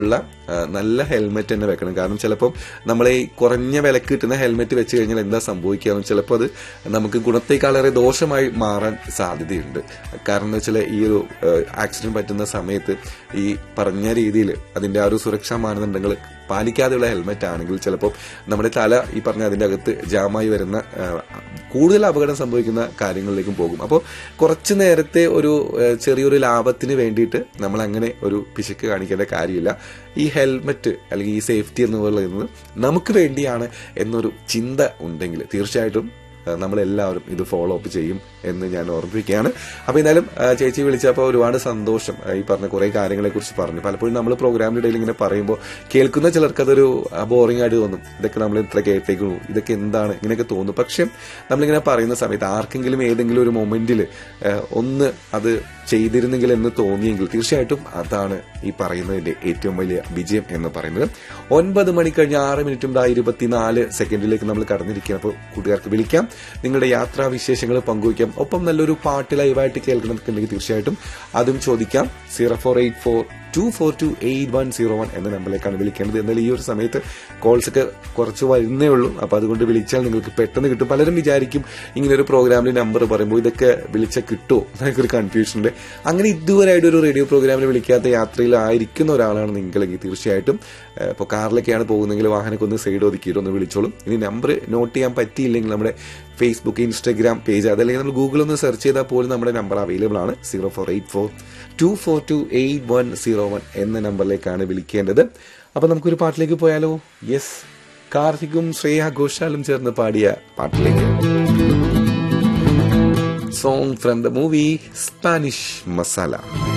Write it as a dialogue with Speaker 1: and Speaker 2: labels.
Speaker 1: ഉള്ള ആ, നല്ല ഹെൽമെറ്റ് തന്നെ വെക്കണം കാരണം ചിലപ്പോൾ നമ്മൾ ഈ കുറഞ്ഞ വിലക്ക് കിട്ടുന്ന ഹെൽമെറ്റ് വെച്ച് കഴിഞ്ഞാൽ എന്താ സംഭവിക്കുക ചിലപ്പോൾ അത് നമുക്ക് ഗുണത്തേക്കാളേറെ ദോഷമായി മാറാൻ സാധ്യതയുണ്ട് കാരണം എന്ന് വെച്ചാൽ ഈ ഒരു ആക്സിഡന്റ് പറ്റുന്ന സമയത്ത് ഈ പറഞ്ഞ രീതിയിൽ അതിന്റെ ആ ഒരു സുരക്ഷാ മാനദണ്ഡങ്ങൾ പാലിക്കാതെയുള്ള ഹെൽമെറ്റ് ആണെങ്കിൽ ചിലപ്പോൾ നമ്മുടെ തല ഈ പറഞ്ഞ അതിന്റെ അകത്ത് ജാമായി വരുന്ന ആ, കൂടുതൽ അപകടം സംഭവിക്കുന്ന കാര്യങ്ങളിലേക്കും പോകും അപ്പോൾ കുറച്ച് നേരത്തെ ഒരു ആ, ചെറിയൊരു ലാഭത്തിന് വേണ്ടിയിട്ട് നമ്മൾ അങ്ങനെ ഒരു പിശുക്ക് കാണിക്കേണ്ട കാര്യമില്ല ഈ ഹെൽമെറ്റ് അല്ലെങ്കിൽ ഈ സേഫ്റ്റി എന്ന് പറയുന്നത് നമുക്ക് വേണ്ടിയാണ് എന്നൊരു ചിന്ത ഉണ്ടെങ്കിൽ തീർച്ചയായിട്ടും ആ, നമ്മളെല്ലാവരും ഇത് ഫോളോ അപ്പ് ചെയ്യും എന്ന് ഞാൻ ഓർമ്മിപ്പിക്കുകയാണ് അപ്പൊ എന്തായാലും ആ, ചേച്ചി വിളിച്ചപ്പോൾ ഒരുപാട് സന്തോഷം ആ, ഈ പറഞ്ഞ കുറെ കാര്യങ്ങളെ കുറിച്ച് പറഞ്ഞു പലപ്പോഴും നമ്മൾ പ്രോഗ്രാമിന്റെ ഇടയിൽ ഇങ്ങനെ പറയുമ്പോൾ കേൾക്കുന്ന ചിലർക്ക് അതൊരു ബോറിംഗ് ആയിട്ട് തോന്നും ഇതൊക്കെ നമ്മൾ ഇത്ര കേട്ടേക്കുള്ളൂ ഇതൊക്കെ എന്താണ് ഇങ്ങനെയൊക്കെ തോന്നും പക്ഷെ നമ്മളിങ്ങനെ പറയുന്ന സമയത്ത് ആർക്കെങ്കിലും ഏതെങ്കിലും ഒരു മൊമെന്റിൽ ഒന്ന് അത് ചെയ്തിരുന്നെങ്കിൽ എന്ന് തോന്നിയെങ്കിൽ തീർച്ചയായിട്ടും അതാണ് ഈ പറയുന്നതിന്റെ ഏറ്റവും വലിയ വിജയം എന്ന് പറയുന്നത് ഒൻപത് മണി കഴിഞ്ഞ് ആറ് മിനിറ്റും ദാ ഇരുപത്തിനാല് സെക്കൻഡിലേക്ക് നമ്മൾ കടന്നിരിക്കുക അപ്പോൾ കൂട്ടുകാർക്ക് വിളിക്കാം നിങ്ങളുടെ യാത്രാ വിശേഷങ്ങൾ പങ്കുവയ്ക്കാം ഒപ്പം നല്ലൊരു പാട്ട് ലൈവായിട്ട് കേൾക്കണമെന്നുണ്ടെങ്കിൽ തീർച്ചയായിട്ടും അതും ചോദിക്കാം zero four eight four two four two eight one zero one എന്ന നമ്പറിലേക്കാണ് വിളിക്കേണ്ടത് എന്നാൽ ഈ ഒരു സമയത്ത് കോൾസ് ഒക്കെ കുറച്ച് വരുന്നേ ഉള്ളൂ അപ്പൊ അതുകൊണ്ട് വിളിച്ചാൽ നിങ്ങൾക്ക് പെട്ടെന്ന് കിട്ടും പലരും വിചാരിക്കും ഇങ്ങനെ ഒരു പ്രോഗ്രാമിൽ നമ്പർ പറയുമ്പോൾ ഇതൊക്കെ വിളിച്ചാൽ കിട്ടുമോ എന്നൊക്കെ ഒരു കൺഫ്യൂഷൻ ഉണ്ട് അങ്ങനെ ഇതുവരെയായിട്ട് ഒരു റേഡിയോ പ്രോഗ്രാമിൽ വിളിക്കാത്ത യാത്രയിലായിരിക്കുന്ന ഒരാളാണ് നിങ്ങളെങ്കിൽ തീർച്ചയായിട്ടും ഇപ്പോൾ കാറിലൊക്കെയാണ് പോകുന്നതെങ്കിൽ വാഹനമൊക്കെ ഒന്ന് സൈഡ് ഒതുക്കിയിട്ട് ഒന്ന് വിളിച്ചോളും ഇനി നമ്പർ നോട്ട് ചെയ്യാൻ പറ്റിയില്ലെങ്കിൽ നമ്മുടെ ഫേസ്ബുക്ക് ഇൻസ്റ്റാഗ്രാം പേജ് അതല്ലെങ്കിൽ നമ്മൾ ഗൂഗിൾ ഒന്ന് സെർച്ച് ചെയ്താൽ പോലും നമ്മുടെ നമ്പർ അവൈലബിൾ ആണ് zero four eight four two four two eight one zero one എന്ന നമ്പറിലേക്കാണ് വിളിക്കേണ്ടത് അപ്പൊ നമുക്കൊരു പാട്ടിലേക്ക് പോയാലോ യെസ് കാർത്തികും ശ്രേയ ഘോഷാലും ചേർന്ന് പാടിയ പാട്ടിലേക്ക് song from the movie Spanish masala